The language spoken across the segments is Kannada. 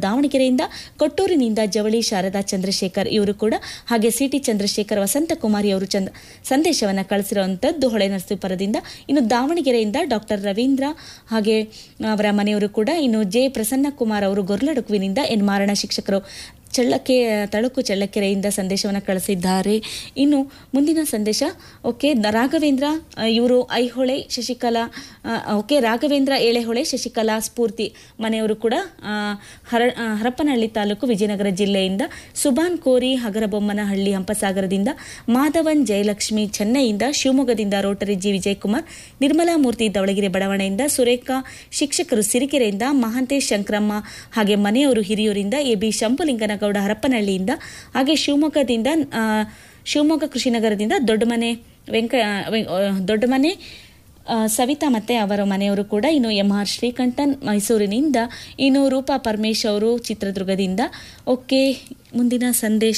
ದಾವಣಗೆರೆಯಿಂದ ಕೊಟ್ಟೂರಿನಿಂದ ಜವಳಿ ಶಾರದಾ ಚಂದ್ರಶೇಖರ್ ಇವರು ಕೂಡ ಹಾಗೆ ಸಿಟಿ ಚಂದ್ರಶೇಖರ್ ವಸಂತಕುಮಾರಿ ಅವರು ಚಂದ ಸಂದೇಶವನ್ನು ಕಳಿಸಿರುವಂಥದ್ದು ಹೊಳೆ ನರಸೀಪುರದಿಂದ ಇನ್ನು ದಾವಣಗೆರೆಯಿಂದ ಡಾಕ್ಟರ್ ರವೀಂದ್ರ ಹಾಗೆ ಅವರ ಮನೆಯವರು ಕೂಡ ಇನ್ನು ಜೆ ಪ್ರಸನ್ನ ಕುಮಾರ್ ಅವರು ಗೊರ್ಲಡುಕುವಿನಿಂದ ಎನ್ ಮಾರಣ ಶಿಕ್ಷಕರು ಚಳ್ಳಕೆ ತಳುಕು ಚಳ್ಳಕೆರೆಯಿಂದ ಸಂದೇಶವನ್ನು ಕಳಿಸಿದ್ದಾರೆ ಇನ್ನು ಮುಂದಿನ ಸಂದೇಶ ಓಕೆ ದ- ರಾಘವೇಂದ್ರ ಆ, ಇವರು ಐಹೊಳೆ ಶಶಿಕಲಾ ಆ, ಓಕೆ ರಾಘವೇಂದ್ರ ಏಳೆಹೊಳೆ ಶಶಿಕಲಾ ಸ್ಫೂರ್ತಿ ಮನೆಯವರು ಕೂಡ ಆ, ಹರ ಆ, ಹರಪನಹಳ್ಳಿ ತಾಲೂಕು ವಿಜಯನಗರ ಜಿಲ್ಲೆಯಿಂದ ಸುಬಾನ್ ಕೋರಿ ಹಗರಬೊಮ್ಮನಹಳ್ಳಿ ಹಂಪಸಾಗರದಿಂದ ಮಾಧವನ್ ಜಯಲಕ್ಷ್ಮಿ ಚೆನ್ನೈಯಿಂದ ಶಿವಮೊಗ್ಗದಿಂದ ರೋಟರಿ ಜಿ ವಿಜಯಕುಮಾರ್ ನಿರ್ಮಲಾ ಮೂರ್ತಿ ದಾವಣಗೆರೆ ಬಡಾವಣೆಯಿಂದ ಸುರೇಖಾ ಶಿಕ್ಷಕರು ಸಿರಿಕೆರೆಯಿಂದ ಮಹಾಂತೇಶ್ ಶಂಕರಮ್ಮ ಹಾಗೆ ಮನೆಯವರು ಹಿರಿಯೂರಿಂದ ಎ ಬಿ ಶಂಭುಲಿಂಗನಗೌಡ ಹರಪನಹಳ್ಳಿಯಿಂದ ಹಾಗೆ ಶಿವಮೊಗ್ಗದಿಂದ ಆ, ಶಿವಮೊಗ್ಗ ಕೃಷಿನಗರದಿಂದ ದೊಡ್ಡಮನೆ ವೆಂಕ ವೆಂ- ಆ, ದೊಡ್ಡಮನೆ ಆ, ಸವಿತಾ ಮತ್ತೆ ಅವರ ಮನೆಯವರು ಕೂಡ ಇನ್ನು ಎಂ ಆರ್ ಶ್ರೀಕಂಠನ್ ಮೈಸೂರಿನಿಂದ ಇನ್ನು ರೂಪಾ ಪರಮೇಶ್ ಅವರು ಚಿತ್ರದುರ್ಗದಿಂದ ಓಕೆ ಮುಂದಿನ ಸಂದೇಶ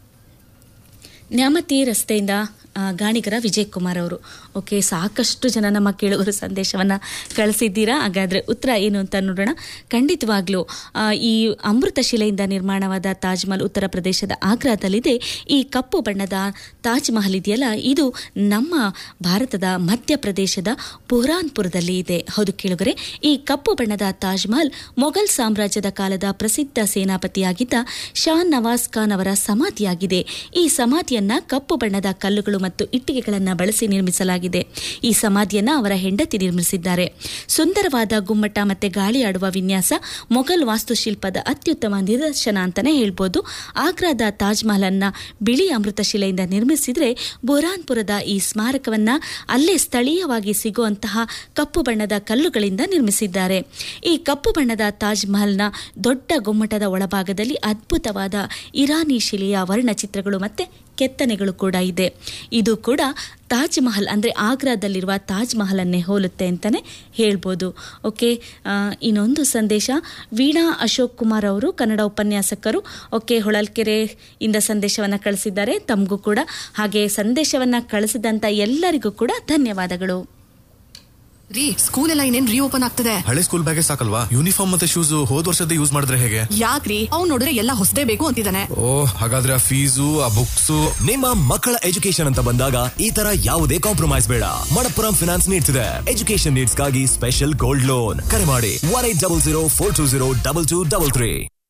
ನ್ಯಾಮತಿ ರಸ್ತೆಯಿಂದ ಆ, ಗಾಣಿಗರ ವಿಜಯ್ ಕುಮಾರ್ ಅವರು ಓಕೆ ಸಾಕಷ್ಟು ಜನ ನಮ್ಮ ಕೇಳುಗರು ಸಂದೇಶವನ್ನು ಕಳಿಸಿದ್ದೀರಾ ಹಾಗಾದರೆ ಉತ್ತರ ಏನು ಅಂತ ನೋಡೋಣ ಖಂಡಿತವಾಗ್ಲೂ ಆ, ಈ ಅಮೃತ ಶಿಲೆಯಿಂದ ನಿರ್ಮಾಣವಾದ ತಾಜ್ ಮಹಲ್ ಉತ್ತರ ಪ್ರದೇಶದ ಆಗ್ರಾದಲ್ಲಿದೆ ಈ ಕಪ್ಪು ಬಣ್ಣದ ತಾಜ್ ಮಹಲ್ ಇದೆಯಲ್ಲ ಇದು ನಮ್ಮ ಭಾರತದ ಮಧ್ಯಪ್ರದೇಶದ ಬುಹ್ರಾನ್ಪುರದಲ್ಲಿ ಇದೆ ಹೌದು ಕೇಳುಗರೆ ಈ ಕಪ್ಪು ಬಣ್ಣದ ತಾಜ್ ಮಹಲ್ ಮೊಘಲ್ ಸಾಮ್ರಾಜ್ಯದ ಕಾಲದ ಪ್ರಸಿದ್ಧ ಸೇನಾಪತಿಯಾಗಿದ್ದ ಶಾ ನವಾಜ್ ಖಾನ್ ಅವರ ಸಮಾಧಿಯಾಗಿದೆ ಈ ಸಮಾಧಿಯನ್ನ ಕಪ್ಪು ಬಣ್ಣದ ಕಲ್ಲುಗಳು ಮತ್ತು ಇಟ್ಟಿಗೆಗಳನ್ನು ಬಳಸಿ ನಿರ್ಮಿಸಲಾಗಿದೆ ಈ ಸಮಾಧಿಯನ್ನ ಅವರ ಹೆಂಡತಿ ನಿರ್ಮಿಸಿದ್ದಾರೆ ಸುಂದರವಾದ ಗುಮ್ಮಟ ಮತ್ತೆ ಗಾಳಿಯಾಡುವ ವಿನ್ಯಾಸ ಮೊಘಲ್ ವಾಸ್ತುಶಿಲ್ಪದ ಅತ್ಯುತ್ತಮ ನಿದರ್ಶನ ಅಂತಾನೆ ಹೇಳ್ಬೋದು ಆಗ್ರಾದ ತಾಜ್ ಮಹಲ್ ಅನ್ನ ಬಿಳಿ ಅಮೃತ ಶಿಲೆಯಿಂದ ನಿರ್ಮಿಸಿದ್ರೆ ಬುರಾನ್ಪುರದ ಈ ಸ್ಮಾರಕವನ್ನ ಅಲ್ಲೇ ಸ್ಥಳೀಯವಾಗಿ ಸಿಗುವಂತಹ ಕಪ್ಪು ಬಣ್ಣದ ಕಲ್ಲುಗಳಿಂದ ನಿರ್ಮಿಸಿದ್ದಾರೆ ಈ ಕಪ್ಪು ಬಣ್ಣದ ತಾಜ್ ಮಹಲ್ನ ದೊಡ್ಡ ಗುಮ್ಮಟದ ಒಳಭಾಗದಲ್ಲಿ ಅದ್ಭುತವಾದ ಇರಾನಿ ಶಿಲೆಯ ವರ್ಣಚಿತ್ರಗಳು ಮತ್ತೆ ಕೆತ್ತನೆಗಳು ಕೂಡ ಇದೆ ಇದು ಕೂಡ ತಾಜ್ ಮಹಲ್ ಅಂದರೆ ಆಗ್ರಾದಲ್ಲಿರುವ ತಾಜ್ ಮಹಲನ್ನೇ ಹೋಲುತ್ತೆ ಅಂತಲೇ ಹೇಳ್ಬೋದು ಓಕೆ ಆ, ಇನ್ನೊಂದು ಸಂದೇಶ ವೀಣಾ ಅಶೋಕ್ ಕುಮಾರ್ ಅವರು ಕನ್ನಡ ಉಪನ್ಯಾಸಕರು ಓಕೆ ಹೊಳಲ್ಕೆರೆ ಇಂದ ಸಂದೇಶವನ್ನು ಕಳಿಸಿದ್ದಾರೆ ತಮಗೂ ಕೂಡ ಹಾಗೆ ಸಂದೇಶವನ್ನು ಕಳಿಸಿದಂಥ ಎಲ್ಲರಿಗೂ ಕೂಡ ಧನ್ಯವಾದಗಳು ರೀ ಸ್ಕೂಲ್ ಎಲ್ಲ ಇನ್ನೇನ್ ರೀಓಪನ್ ಆಗ್ತದೆ ಹಳೆ ಸ್ಕೂಲ್ ಬ್ಯಾಗೇ ಸಾಕಲ್ವಾ ಯೂನಿಫಾರ್ಮ್ ಮತ್ತೆ ಶೂಸ್ ಹೋದ್ ವರ್ಷದ ಯೂಸ್ ಮಾಡಿದ್ರೆ ಹೇಗೆ ಯಾಕ್ರಿ ಅವ್ನ್ ನೋಡಿದ್ರೆ ಎಲ್ಲ ಹೊಸದೇ ಬೇಕು ಅಂತಿದ್ದಾನೆ ಓ ಹಾಗಾದ್ರೆ ಆ ಫೀಸು ಆ ಬುಕ್ಸು ನಿಮ್ಮ ಮಕ್ಕಳ ಎಜುಕೇಶನ್ ಅಂತ ಬಂದಾಗ ಈ ತರ ಯಾವುದೇ ಕಾಂಪ್ರಮೈಸ್ ಬೇಡ ಮಣಪ್ಪುರಂ ಫಿನಾನ್ಸ್ ನೀಡ್ಸ್ ಇದೆ ಎಜುಕೇಶನ್ ನೀಡ್ಸ್ ಗಾಗಿ ಸ್ಪೆಷಲ್ ಗೋಲ್ಡ್ ಲೋನ್ ಕರೆ ಮಾಡಿ one eight double zero four two zero double two double three